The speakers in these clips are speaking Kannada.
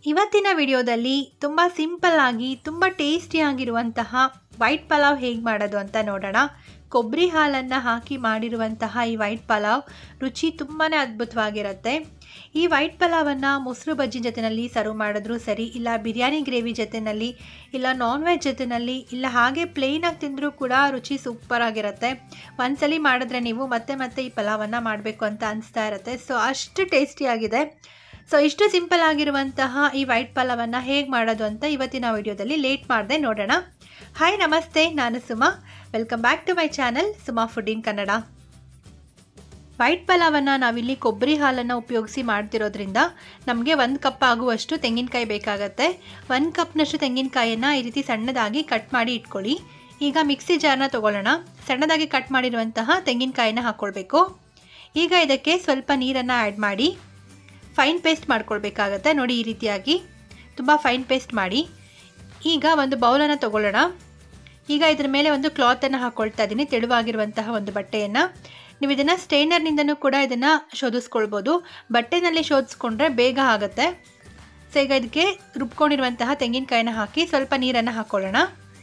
ಇವತ್ತಿನ ವಿಡಿಯೋದಲ್ಲಿ ತುಂಬ ಸಿಂಪಲ್ ಆಗಿ ತುಂಬ ಟೇಸ್ಟಿಯಾಗಿರುವಂತಹ ವೈಟ್ ಪಲಾವ್ ಹೇಗೆ ಮಾಡೋದು ಅಂತ ನೋಡೋಣ ಕೊಬ್ಬರಿ ಹಾಲನ್ನು ಹಾಕಿ ಮಾಡಿರುವಂತಹ ಈ ವೈಟ್ ಪಲಾವ್ ರುಚಿ ತುಂಬಾ ಅದ್ಭುತವಾಗಿರುತ್ತೆ ಈ ವೈಟ್ ಪಲಾವನ್ನು ಮೊಸರು ಬಜ್ಜಿ ಜೊತೆಯಲ್ಲಿ ಸರ್ವ್ ಮಾಡಿದ್ರೂ ಸರಿ ಇಲ್ಲ ಬಿರಿಯಾನಿ ಗ್ರೇವಿ ಜೊತೆಯಲ್ಲಿ ಇಲ್ಲ ನಾನ್ ವೆಜ್ ಜೊತೆಯಲ್ಲಿ ಇಲ್ಲ ಹಾಗೆ ಪ್ಲೇನಾಗಿ ತಿಂದರೂ ಕೂಡ ರುಚಿ ಸೂಪರ್ ಆಗಿರುತ್ತೆ ಒಂದ್ಸಲಿ ಮಾಡಿದ್ರೆ ನೀವು ಮತ್ತೆ ಮತ್ತೆ ಈ ಪಲಾವನ್ನು ಮಾಡಬೇಕು ಅಂತ ಅನಿಸ್ತಾ ಇರುತ್ತೆ ಸೊ ಅಷ್ಟು ಟೇಸ್ಟಿಯಾಗಿದೆ ಸೊ ಇಷ್ಟು ಸಿಂಪಲ್ ಆಗಿರುವಂತಹ ಈ ವೈಟ್ ಪಲಾವನ್ನು ಹೇಗೆ ಮಾಡೋದು ಅಂತ ಇವತ್ತಿನ ವಿಡಿಯೋದಲ್ಲಿ ಲೇಟ್ ಮಾಡಿದೆ ನೋಡೋಣ ಹಾಯ್ ನಮಸ್ತೆ ನಾನು Suma welcome back to my channel Suma food in Kannada white ಪಲಾವನ್ನು ನಾವಿಲ್ಲಿ ಕೊಬ್ಬರಿ ಹಾಲನ್ನು ಉಪಯೋಗಿಸಿ ಮಾಡ್ತಿರೋದ್ರಿಂದ ನಮಗೆ ಒಂದು ಕಪ್ ಆಗುವಷ್ಟು ತೆಂಗಿನಕಾಯಿ ಬೇಕಾಗತ್ತೆ ಒಂದು ಕಪ್ನಷ್ಟು ತೆಂಗಿನಕಾಯನ್ನು ಈ ರೀತಿ ಸಣ್ಣದಾಗಿ ಕಟ್ ಮಾಡಿ ಇಟ್ಕೊಳ್ಳಿ ಈಗ ಮಿಕ್ಸಿ ಜಾರ್ನ ತೊಗೊಳ್ಳೋಣ ಸಣ್ಣದಾಗಿ ಕಟ್ ಮಾಡಿರುವಂತಹ ತೆಂಗಿನಕಾಯಿನ ಹಾಕ್ಕೊಳ್ಬೇಕು ಈಗ ಇದಕ್ಕೆ ಸ್ವಲ್ಪ ನೀರನ್ನು ಆ್ಯಡ್ ಮಾಡಿ ಫೈನ್ ಪೇಸ್ಟ್ ಮಾಡ್ಕೊಳ್ಬೇಕಾಗತ್ತೆ ನೋಡಿ ಈ ರೀತಿಯಾಗಿ ತುಂಬ ಫೈನ್ ಪೇಸ್ಟ್ ಮಾಡಿ ಈಗ ಒಂದು ಬೌಲನ್ನು ತೊಗೊಳ್ಳೋಣ ಈಗ ಇದ್ರ ಮೇಲೆ ಒಂದು ಕ್ಲಾತನ್ನು ಹಾಕ್ಕೊಳ್ತಾ ಇದ್ದೀನಿ ತೆಳುವಾಗಿರುವಂತಹ ಒಂದು ಬಟ್ಟೆಯನ್ನು ನೀವು ಇದನ್ನು ಸ್ಟೇನರ್ನಿಂದನೂ ಕೂಡ ಇದನ್ನು ಶೋಧಿಸ್ಕೊಳ್ಬೋದು ಬಟ್ಟೆನಲ್ಲಿ ಶೋಧಿಸ್ಕೊಂಡ್ರೆ ಬೇಗ ಆಗುತ್ತೆ ಸೊ ಈಗ ಇದಕ್ಕೆ ರುಬ್ಕೊಂಡಿರುವಂತಹ ತೆಂಗಿನಕಾಯಿನ ಹಾಕಿ ಸ್ವಲ್ಪ ನೀರನ್ನು ಹಾಕ್ಕೊಳ್ಳೋಣ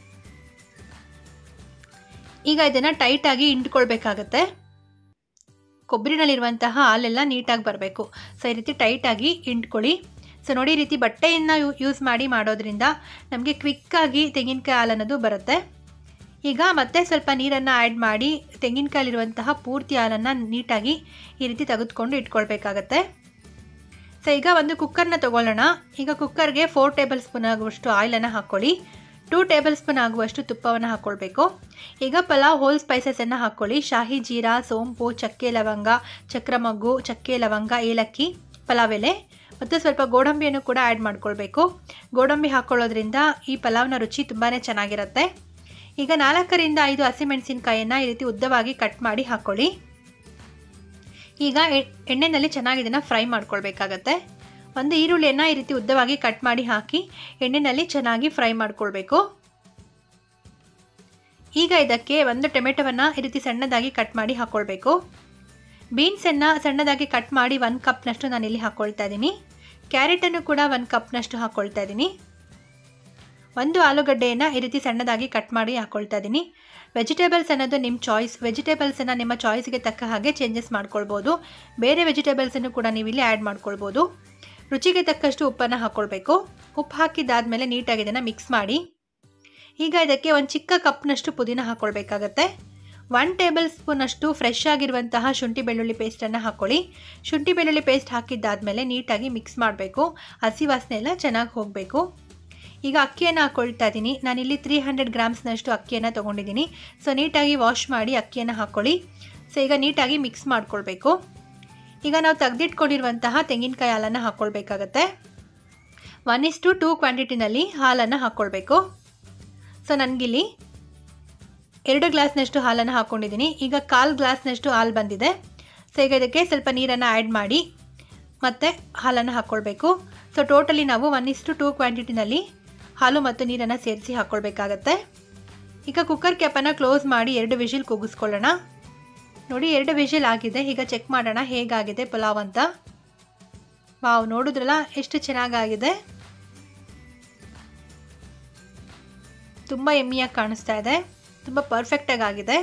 ಈಗ ಇದನ್ನು ಟೈಟಾಗಿ ಇಂಟ್ಕೊಳ್ಬೇಕಾಗತ್ತೆ ಕೊಬ್ಬರಿನಲ್ಲಿರುವಂತಹ ಹಾಲೆಲ್ಲ ನೀಟಾಗಿ ಬರಬೇಕು ಸೊ ಈ ರೀತಿ ಟೈಟಾಗಿ ಇಂಟ್ಕೊಳ್ಳಿ ಸೊ ನೋಡಿ ಈ ರೀತಿ ಬಟ್ಟೆಯನ್ನು ಯೂಸ್ ಮಾಡಿ ಮಾಡೋದ್ರಿಂದ ನಮಗೆ ಕ್ವಿಕ್ಕಾಗಿ ತೆಂಗಿನಕಾಯಿ ಹಾಲು ಅನ್ನೋದು ಬರುತ್ತೆ ಈಗ ಮತ್ತೆ ಸ್ವಲ್ಪ ನೀರನ್ನು ಆ್ಯಡ್ ಮಾಡಿ ತೆಂಗಿನಕಾಯಲ್ಲಿರುವಂತಹ ಪೂರ್ತಿ ಹಾಲನ್ನು ನೀಟಾಗಿ ಈ ರೀತಿ ತೆಗೆದುಕೊಂಡು ಇಟ್ಕೊಳ್ಬೇಕಾಗತ್ತೆ ಸೊ ಈಗ ಒಂದು ಕುಕ್ಕರ್ನ ತೊಗೊಳ್ಳೋಣ ಈಗ ಕುಕ್ಕರ್ಗೆ ಫೋರ್ ಟೇಬಲ್ ಸ್ಪೂನ್ ಆಗುವಷ್ಟು ಆಯಿಲನ್ನು ಹಾಕ್ಕೊಳ್ಳಿ ಟೂ ಟೇಬಲ್ ಸ್ಪೂನ್ ಆಗುವಷ್ಟು ತುಪ್ಪವನ್ನು ಹಾಕ್ಕೊಳ್ಬೇಕು ಈಗ ಪಲಾವ್ ಹೋಲ್ ಸ್ಪೈಸಸನ್ನು ಹಾಕ್ಕೊಳ್ಳಿ ಶಾಹಿ ಜೀರಾ ಸೋಂಪು ಚಕ್ಕೆ ಲವಂಗ ಚಕ್ರಮಗ್ಗು ಚಕ್ಕೆ ಲವಂಗ ಏಲಕ್ಕಿ ಪಲಾವ್ ಎಲೆ ಮತ್ತು ಸ್ವಲ್ಪ ಗೋಡಂಬಿಯನ್ನು ಕೂಡ ಆ್ಯಡ್ ಮಾಡ್ಕೊಳ್ಬೇಕು ಗೋಡಂಬಿ ಹಾಕ್ಕೊಳ್ಳೋದ್ರಿಂದ ಈ ಪಲಾವ್ನ ರುಚಿ ತುಂಬಾ ಚೆನ್ನಾಗಿರುತ್ತೆ ಈಗ ನಾಲ್ಕರಿಂದ ಐದು ಹಸಿಮೆಣಸಿನ್ಕಾಯನ್ನು ಈ ರೀತಿ ಉದ್ದವಾಗಿ ಕಟ್ ಮಾಡಿ ಹಾಕ್ಕೊಳ್ಳಿ ಈಗ ಎಣ್ಣೆಯಲ್ಲಿ ಚೆನ್ನಾಗಿ ಇದನ್ನು ಫ್ರೈ ಮಾಡ್ಕೊಳ್ಬೇಕಾಗತ್ತೆ ಒಂದು ಈರುಳ್ಳಿಯನ್ನು ಈ ರೀತಿ ಉದ್ದವಾಗಿ ಕಟ್ ಮಾಡಿ ಹಾಕಿ ಎಣ್ಣೆಯಲ್ಲಿ ಚೆನ್ನಾಗಿ ಫ್ರೈ ಮಾಡ್ಕೊಳ್ಬೇಕು ಈಗ ಇದಕ್ಕೆ ಒಂದು ಟೊಮೆಟೊವನ್ನು ಈ ರೀತಿ ಸಣ್ಣದಾಗಿ ಕಟ್ ಮಾಡಿ ಹಾಕ್ಕೊಳ್ಬೇಕು ಬೀನ್ಸನ್ನು ಸಣ್ಣದಾಗಿ ಕಟ್ ಮಾಡಿ ಒಂದು ಕಪ್ನಷ್ಟು ನಾನಿಲ್ಲಿ ಹಾಕ್ಕೊಳ್ತಾ ಇದ್ದೀನಿ ಕ್ಯಾರೆಟನ್ನು ಕೂಡ ಒಂದು ಕಪ್ನಷ್ಟು ಹಾಕ್ಕೊಳ್ತಾ ಇದ್ದೀನಿ ಒಂದು ಆಲೂಗಡ್ಡೆಯನ್ನು ಈ ರೀತಿ ಸಣ್ಣದಾಗಿ ಕಟ್ ಮಾಡಿ ಹಾಕ್ಕೊಳ್ತಾ ಇದ್ದೀನಿ ವೆಜಿಟೇಬಲ್ಸ್ ಅನ್ನೋದು ನಿಮ್ಮ ಚಾಯ್ಸ್ ವೆಜಿಟೇಬಲ್ಸನ್ನು ನಿಮ್ಮ ಚಾಯ್ಸ್ಗೆ ತಕ್ಕ ಹಾಗೆ ಚೇಂಜಸ್ ಮಾಡ್ಕೊಳ್ಬೋದು ಬೇರೆ ವೆಜಿಟೇಬಲ್ಸನ್ನು ಕೂಡ ನೀವು ಇಲ್ಲಿ ಆ್ಯಡ್ ಮಾಡ್ಕೊಳ್ಬೋದು ರುಚಿಗೆ ತಕ್ಕಷ್ಟು ಉಪ್ಪನ್ನು ಹಾಕ್ಕೊಳ್ಬೇಕು ಉಪ್ಪು ಹಾಕಿದ್ದಾದಮೇಲೆ ನೀಟಾಗಿ ಇದನ್ನು ಮಿಕ್ಸ್ ಮಾಡಿ ಈಗ ಇದಕ್ಕೆ ಒಂದು ಚಿಕ್ಕ ಕಪ್ನಷ್ಟು ಪುದೀನ ಹಾಕ್ಕೊಳ್ಬೇಕಾಗತ್ತೆ ಒನ್ ಟೇಬಲ್ ಸ್ಪೂನಷ್ಟು ಫ್ರೆಶ್ ಆಗಿರುವಂತಹ ಶುಂಠಿ ಬೆಳ್ಳುಳ್ಳಿ ಪೇಸ್ಟನ್ನು ಹಾಕ್ಕೊಳ್ಳಿ ಶುಂಠಿ ಬೆಳ್ಳುಳ್ಳಿ ಪೇಸ್ಟ್ ಹಾಕಿದ್ದಾದಮೇಲೆ ನೀಟಾಗಿ ಮಿಕ್ಸ್ ಮಾಡಬೇಕು ಹಸಿ ವಾಸನೆ ಎಲ್ಲ ಚೆನ್ನಾಗಿ ಹೋಗಬೇಕು ಈಗ ಅಕ್ಕಿಯನ್ನು ಹಾಕ್ಕೊಳ್ತಾ ಇದ್ದೀನಿ ನಾನಿಲ್ಲಿ ತ್ರೀ ಹಂಡ್ರೆಡ್ ಗ್ರಾಮ್ಸ್ನಷ್ಟು ಅಕ್ಕಿಯನ್ನು ತೊಗೊಂಡಿದ್ದೀನಿ ಸೊ ನೀಟಾಗಿ ವಾಶ್ ಮಾಡಿ ಅಕ್ಕಿಯನ್ನು ಹಾಕ್ಕೊಳ್ಳಿ ಸೊ ಈಗ ನೀಟಾಗಿ ಮಿಕ್ಸ್ ಮಾಡ್ಕೊಳ್ಬೇಕು ಈಗ ನಾವು ತೆಗೆದಿಟ್ಕೊಂಡಿರುವಂತಹ ತೆಂಗಿನಕಾಯಿ ಹಾಲನ್ನು ಹಾಕ್ಕೊಳ್ಬೇಕಾಗತ್ತೆ ಒನ್ ಇಸ್ ಟು ಟೂ ಕ್ವಾಂಟಿಟಿನಲ್ಲಿ ಹಾಲನ್ನು ಹಾಕ್ಕೊಳ್ಬೇಕು ಸೊ ನನಗಿಲ್ಲಿ ಎರಡು ಗ್ಲಾಸ್ನಷ್ಟು ಹಾಲನ್ನು ಹಾಕ್ಕೊಂಡಿದ್ದೀನಿ ಈಗ ಕಾಲು ಗ್ಲಾಸ್ನಷ್ಟು ಹಾಲು ಬಂದಿದೆ ಸೊ ಈಗ ಇದಕ್ಕೆ ಸ್ವಲ್ಪ ನೀರನ್ನು ಆ್ಯಡ್ ಮಾಡಿ ಮತ್ತು ಹಾಲನ್ನು ಹಾಕ್ಕೊಳ್ಬೇಕು ಸೊ ಟೋಟಲಿ ನಾವು ಒನ್ ಇಸ್ಟು ಟೂ ಕ್ವಾಂಟಿಟಿನಲ್ಲಿ ಹಾಲು ಮತ್ತು ನೀರನ್ನು ಸೇರಿಸಿ ಹಾಕ್ಕೊಳ್ಬೇಕಾಗತ್ತೆ ಈಗ ಕುಕ್ಕರ್ ಕ್ಯಾಪನ್ನು ಕ್ಲೋಸ್ ಮಾಡಿ ಎರಡು ವಿಷಿಲ್ ಕೂಗಿಸ್ಕೊಳ್ಳೋಣ ನೋಡಿ ಎರಡು ವಿಷಿಲ್ ಆಗಿದೆ ಈಗ ಚೆಕ್ ಮಾಡೋಣ ಹೇಗಾಗಿದೆ ಪಲಾವ್ ಅಂತ ವಾವ್ ನೋಡಿದ್ರಲ್ಲ ಎಷ್ಟು ಚೆನ್ನಾಗಾಗಿದೆ ತುಂಬ ಎಮ್ಮಿಯಾಗಿ ಕಾಣಿಸ್ತಾ ಇದೆ ತುಂಬ ಪರ್ಫೆಕ್ಟಾಗಿ ಆಗಿದೆ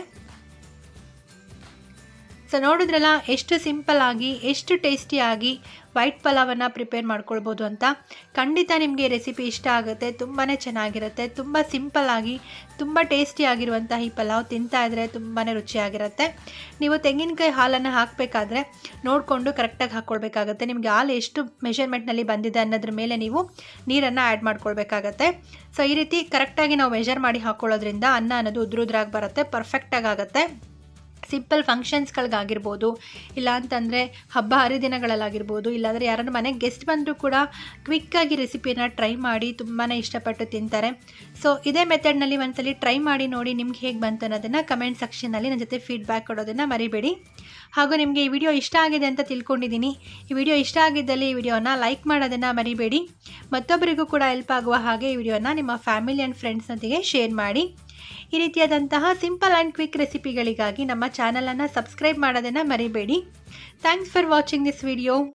ಸೊ ನೋಡಿದ್ರಲ್ಲ ಎಷ್ಟು ಸಿಂಪಲ್ ಆಗಿ ಎಷ್ಟು ಟೇಸ್ಟಿಯಾಗಿ ವೈಟ್ ಪಲಾವನ್ನು ಪ್ರಿಪೇರ್ ಮಾಡ್ಕೊಳ್ಬೋದು ಅಂತ ಖಂಡಿತ ನಿಮಗೆ ರೆಸಿಪಿ ಇಷ್ಟ ಆಗುತ್ತೆ ತುಂಬಾ ಚೆನ್ನಾಗಿರುತ್ತೆ ತುಂಬ ಸಿಂಪಲ್ಲಾಗಿ ತುಂಬ ಟೇಸ್ಟಿಯಾಗಿರುವಂಥ ಈ ಪಲಾವ್ ತಿಂತಾ ಇದ್ದರೆ ತುಂಬಾ ರುಚಿಯಾಗಿರುತ್ತೆ ನೀವು ತೆಂಗಿನಕಾಯಿ ಹಾಲನ್ನು ಹಾಕಬೇಕಾದ್ರೆ ನೋಡಿಕೊಂಡು ಕರೆಕ್ಟಾಗಿ ಹಾಕ್ಕೊಳ್ಬೇಕಾಗತ್ತೆ ನಿಮಗೆ ಹಾಲು ಎಷ್ಟು ಮೆಷರ್ಮೆಂಟ್ನಲ್ಲಿ ಬಂದಿದೆ ಅನ್ನೋದ್ರ ಮೇಲೆ ನೀವು ನೀರನ್ನು ಆ್ಯಡ್ ಮಾಡ್ಕೊಳ್ಬೇಕಾಗತ್ತೆ ಸೊ ಈ ರೀತಿ ಕರೆಕ್ಟಾಗಿ ನಾವು ಮೆಷರ್ ಮಾಡಿ ಹಾಕ್ಕೊಳ್ಳೋದ್ರಿಂದ ಅನ್ನ ಅನ್ನೋದು ಉದ್ರುದ್ರಾಗಿ ಬರುತ್ತೆ ಪರ್ಫೆಕ್ಟಾಗಿ ಆಗುತ್ತೆ ಸಿಂಪಲ್ ಫಂಕ್ಷನ್ಸ್ಗಳಿಗಾಗಿರ್ಬೋದು ಇಲ್ಲ ಅಂತಂದರೆ ಹಬ್ಬ ಹರಿದಿನಗಳಲ್ಲಾಗಿರ್ಬೋದು ಇಲ್ಲಾಂದರೆ ಯಾರನ್ನು ಮನೆಗೆ ಗೆಸ್ಟ್ ಬಂದರೂ ಕೂಡ ಕ್ವಿಕ್ಕಾಗಿ ರೆಸಿಪಿಯನ್ನು ಟ್ರೈ ಮಾಡಿ ತುಂಬಾ ಇಷ್ಟಪಟ್ಟು ತಿಂತಾರೆ ಸೊ ಇದೇ ಮೆಥಡ್ನಲ್ಲಿ ಒಂದ್ಸಲಿ ಟ್ರೈ ಮಾಡಿ ನೋಡಿ ನಿಮ್ಗೆ ಹೇಗೆ ಬಂತು ಅನ್ನೋದನ್ನು ಕಮೆಂಟ್ ಸೆಕ್ಷನಲ್ಲಿ ನನ್ನ ಜೊತೆ ಫೀಡ್ಬ್ಯಾಕ್ ಕೊಡೋದನ್ನು ಮರಿಬೇಡಿ ಹಾಗೂ ನಿಮಗೆ ಈ ವಿಡಿಯೋ ಇಷ್ಟ ಆಗಿದೆ ಅಂತ ತಿಳ್ಕೊಂಡಿದ್ದೀನಿ ಈ ವಿಡಿಯೋ ಇಷ್ಟ ಆಗಿದ್ದಲ್ಲಿ ಈ ವಿಡಿಯೋನ ಲೈಕ್ ಮಾಡೋದನ್ನು ಮರಿಬೇಡಿ ಮತ್ತೊಬ್ಬರಿಗೂ ಕೂಡ ಹೆಲ್ಪ್ ಆಗುವ ಹಾಗೆ ಈ ವಿಡಿಯೋನ ನಿಮ್ಮ ಫ್ಯಾಮಿಲಿ ಆ್ಯಂಡ್ ಫ್ರೆಂಡ್ಸ್ನೊಂದಿಗೆ ಶೇರ್ ಮಾಡಿ ಈ ರೀತಿಯಾದಂತಹ ಸಿಂಪಲ್ ಆ್ಯಂಡ್ ಕ್ವಿಕ್ ರೆಸಿಪಿಗಳಿಗಾಗಿ ನಮ್ಮ ಚಾನಲನ್ನು ಸಬ್ಸ್ಕ್ರೈಬ್ ಮಾಡೋದನ್ನು ಮರಿಬೇಡಿ thanks for watching this video